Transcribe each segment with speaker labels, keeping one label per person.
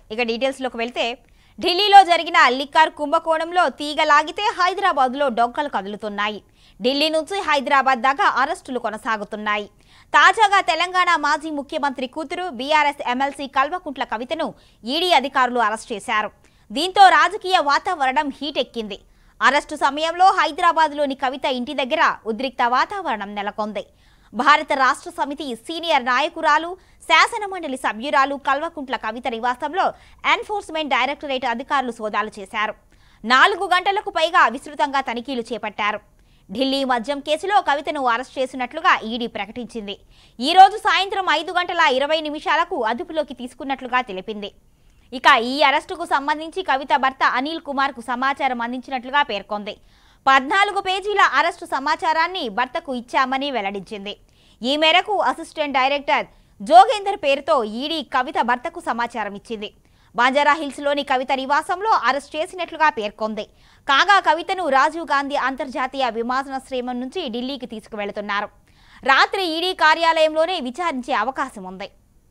Speaker 1: ఇక డీటెయిల్స్లోకి వెళ్తే ఢిల్లీలో జరిగిన లిక్కర్ కుంభకోణంలో తీగ లాగితే హైదరాబాద్లో డొంకలు కదులుతున్నాయి ఢిల్లీ నుంచి హైదరాబాద్ దాకా అరెస్టులు కొనసాగుతున్నాయి తాజాగా తెలంగాణ మాజీ ముఖ్యమంత్రి కూతురు బీఆర్ఎస్ ఎమ్మెల్సీ కల్వకుంట్ల కవితను ఈడీ అధికారులు అరెస్ట్ చేశారు దీంతో రాజకీయ వాతావరణం హీట్ ఎక్కింది అరెస్టు సమయంలో హైదరాబాద్లోని కవిత ఇంటి దగ్గర ఉద్రిక్త వాతావరణం నెలకొంది భారత రాష్ట్ర సమితి సీనియర్ నాయకురాలు శాసనమండలి సభ్యురాలు కల్వకుంట్ల కవిత నివాసంలో ఎన్ఫోర్స్మెంట్ డైరెక్టరేట్ అధికారులు సోదాలు చేశారు నాలుగు గంటలకు పైగా విస్తృతంగా తనిఖీలు చేపట్టారు ఢిల్లీ మద్యం కేసులో కవితను అరెస్ట్ చేసినట్లుగా ఈడీ ప్రకటించింది ఈ రోజు సాయంత్రం ఐదు గంటల ఇరవై నిమిషాలకు అదుపులోకి తీసుకున్నట్లుగా తెలిపింది ఇక ఈ అరెస్టుకు సంబంధించి కవిత భర్త అనిల్ కుమార్ కు సమాచారం అందించినట్లుగా పేర్కొంది పద్నాలుగు పేజీల అరెస్టు సమాచారాన్ని భర్తకు ఇచ్చామని వెల్లడించింది ఈ మేరకు అసిస్టెంట్ డైరెక్టర్ జోగేందర్ పేరుతో ఈడీ కవిత భర్తకు సమాచారం ఇచ్చింది బంజారా హిల్స్లోని కవిత నివాసంలో అరెస్ట్ చేసినట్లుగా పేర్కొంది కాగా కవితను రాజీవ్ గాంధీ అంతర్జాతీయ విమానాశ్రయం నుంచి ఢిల్లీకి తీసుకువెళుతున్నారు రాత్రి ఈడీ కార్యాలయంలోనే విచారించే అవకాశం ఉంది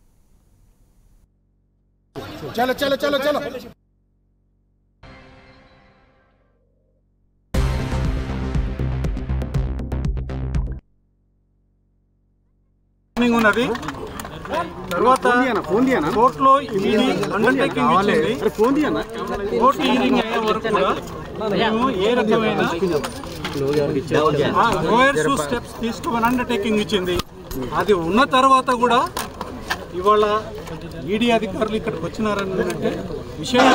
Speaker 2: चलो चलो चलो चलो
Speaker 3: ట్రైనింగ్ ఉన్నది తర్వాత
Speaker 2: ఫోన్ దియనా ఫోన్ దియనా
Speaker 3: కోర్టులో ఈడీ అండర్టేకింగ్ ఇచ్చింది
Speaker 2: అరే ఫోన్ దియనా
Speaker 3: కోర్టు హీరింగ్ అయ్యే వరకు కూడా మేము ఏ రకమైన లోయర్స్ స్టెప్స్ తీసుకోమని అండర్టేకింగ్ ఇచ్చింది అది ఉన్న తర్వాత కూడా ఇవాళ ఈడీ అధికారులు ఇక్కడికి వచ్చినారని అంటే విషయం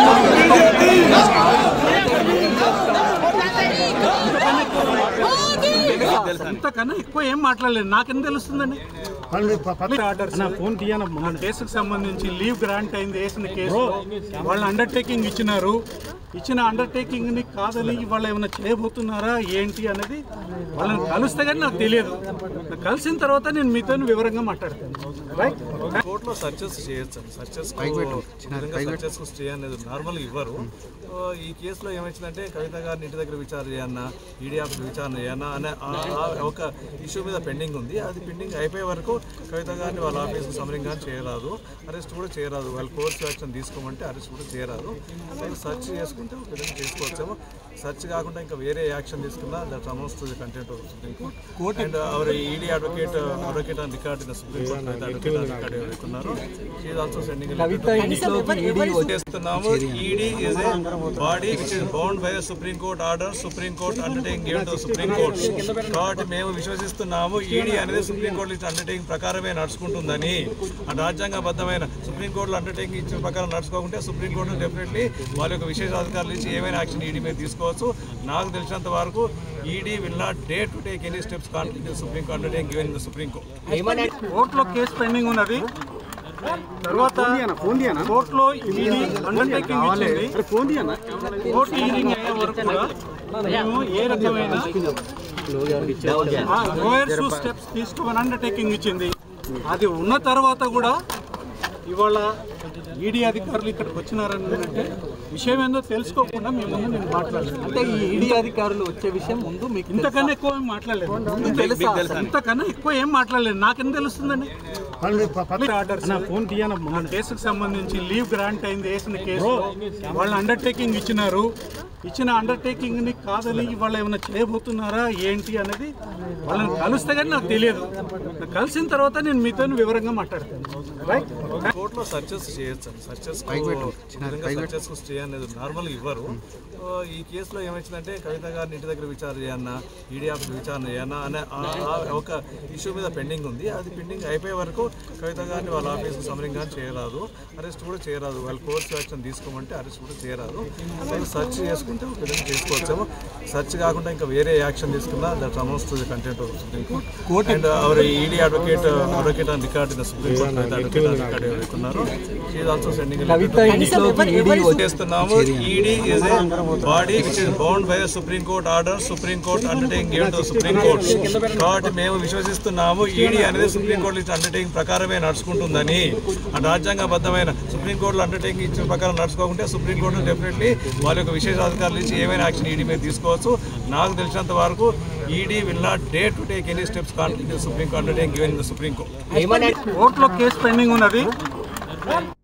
Speaker 3: ఇంతకన్నా ఎక్కువ ఏం మాట్లాడలేదు నాకేం తెలుస్తుందండి ఆర్డర్స్
Speaker 2: ఫోన్ దియనా
Speaker 3: మన కేసుకు సంబంధించి లీవ్ గ్రాంట్ అయింది వేసిన కేసు వాళ్ళు అండర్టేకింగ్ ఇచ్చినారు ఇచ్చిన అండర్టేకింగ్ ని కాదని వాళ్ళు ఏమైనా చేయబోతున్నారా ఏంటి అనేది వాళ్ళని కలిస్తే కానీ నాకు తెలియదు నాకు కలిసిన తర్వాత నేను మీతో వివరంగా మాట్లాడతాను రైట్
Speaker 4: కోర్టులో సర్చెస్ చేయొచ్చు సర్చెస్ సర్చెస్ స్టే అనేది నార్మల్ ఇవ్వరు సో ఈ కేసులో ఏమైందంటే కవిత గారిని ఇంటి దగ్గర విచారణ చేయన్నా ఈడీ ఆఫీస్ విచారణ చేయన్నా అనే ఆ- ఆ ఒక ఇష్యూ మీద పెండింగ్ ఉంది అది పెండింగ్ అయిపోయే వరకు కవిత గారిని వాళ్ళ ఆఫీస్కి సమరింగ్ కానీ చేయరాదు అరెస్ట్ కూడా చేయరాదు వాళ్ళు కోర్స్ యాక్షన్ తీసుకోమంటే అరెస్ట్ కూడా చేయరాదు సో సెర్చ్ చేసుకుంటే ఒక విధంగా చేసుకోవచ్చేమో సెర్చ్ కాకుండా ఇంకా వేరే యాక్షన్ తీసుకున్నా that amounts to the content of Supreme Court and our ED advocate advocate and record in Supreme Court అయితే అడ్వకేట్ అండ్ రికార్డ్ ఎవరుకున్నారు షీ ఆల్సో సెండింగ్ చేస్తున్నాము ED is a body which is bound by Supreme Court order Supreme Court undertaking given to Supreme Court కాబట్టి మేము విశ్వసిస్తున్నాము ED అనేది Supreme Court ఇచ్చిన undertaking ప్రకారమే నడుచుకుంటుందని ఆ రాజ్యాంగబద్ధమైన సుప్రీం కోర్టులో అండర్టేకింగ్ ఇచ్చిన ప్రకారం నడుచుకోకుంటే సుప్రీం కోర్టు డెఫినెట్లీ వాళ్ళ యొక్క విశేషాధికారులు ఇచ్చి ఏమైనా యాక్షన్ ఈడీ మీద తీసుకోవచ్చు నాకు తెలిసినంత వరకు ED will not day to take any steps conflict Supreme Court undertaking given the Supreme Court
Speaker 3: కోర్టులో కేసు పెండింగ్ ఉన్నది తర్వాత
Speaker 2: దియనా ఫోన్ దియనా
Speaker 3: కోర్టులో ఈడీ అండర్టేకింగ్ ఇచ్చింది
Speaker 2: అరే ఫోన్ దియనా
Speaker 3: కోర్టు హీరింగ్ అయ్యే వరకు కూడా మేము ఏ రకమైన లోయర్స్ స్టెప్స్ తీసుకోమని అండర్టేకింగ్ ఇచ్చింది అది ఉన్న తర్వాత కూడా ఇవాళ ఈడీ అధికారులు ఇక్కడికి వచ్చినారని అంటే విషయం ఏందో తెలుసుకోకుండా మీ ముందు నేను మాట్లాడలేదు
Speaker 5: అంటే ఈ ఈడీ అధికారులు వచ్చే విషయం ముందు మీకు
Speaker 3: ఇంతకన్నా ఎక్కువ ఏం మాట్లాడలేదు ఇంతకన్నా ఎక్కువ ఏం మాట్లాడలేదు నాకేం తెలుస్తుందండి ఆర్డర్స్
Speaker 2: ఫోన్ దియనా
Speaker 3: మన కేసుకు సంబంధించి లీవ్ గ్రాంట్ అయింది వేసిన కేసు వాళ్ళు అండర్టేకింగ్ ఇచ్చినారు ఇచ్చిన అండర్టేకింగ్ ని కాదని వాళ్ళు ఏమైనా చేయబోతున్నారా ఏంటి అనేది వాళ్ళని కలిస్తే కానీ నాకు తెలియదు నాకు కలిసిన తర్వాత నేను మీతో వివరంగా మాట్లాడతాను రైట్
Speaker 4: కోర్టులో సర్చెస్ చేయొచ్చు సర్చెస్ సర్చెస్ స్టే అనేది నార్మల్ ఇవ్వరు సో ఈ కేసులో ఏమైందంటే కవిత గారిని ఇంటి దగ్గర విచారణ చేయన్నా ఈడీ ఆఫీస్ విచారణ చేయన్నా అనే ఆ- ఆ ఒక ఇష్యూ మీద పెండింగ్ ఉంది అది పెండింగ్ అయిపోయే వరకు కవిత గారిని వాళ్ళ ఆఫీస్కి సమరింగ్ కానీ చేయరాదు అరెస్ట్ కూడా చేయరాదు వాళ్ళ కోర్స్ యాక్షన్ తీసుకోమంటే అరెస్ట్ కూడా చేయరాదు సో సెర్చ్ చేసుకుంటే ఒక విధంగా చేసుకోవచ్చేమో సెర్చ్ కాకుండా ఇంకా వేరే యాక్షన్ తీసుకున్నా that amounts to the content of Supreme Court and our ED advocate advocate and record in Supreme Court అయితే అడ్వకేట్ అండ్ రికార్డ్ ఎవరుకున్నారు షీ ఆల్సో సెండింగ్ చేస్తున్నాము ED is a body which is bound by Supreme Court order Supreme Court undertaking given to Supreme Court కాబట్టి మేము విశ్వసిస్తున్నాము ED అనేది Supreme Court ఇచ్చిన undertaking ప్రకారమే నడుచుకుంటుందని ఆ రాజ్యాంగబద్ధమైన సుప్రీం కోర్టులో అండర్టేకింగ్ ఇచ్చిన ప్రకారం నడుచుకోకుంటే సుప్రీం కోర్టు డెఫినెట్లీ వాళ్ళ యొక్క విశేషాధికారులు ఇచ్చి ఏమైనా యాక్షన్ ఈడీ మీద తీసుకోవచ్చు నాకు తెలిసినంత వరకు ED will not day to take any steps conflict Supreme Court undertaking given the Supreme Court
Speaker 3: కోర్టులో కేసు పెండింగ్ ఉన్నది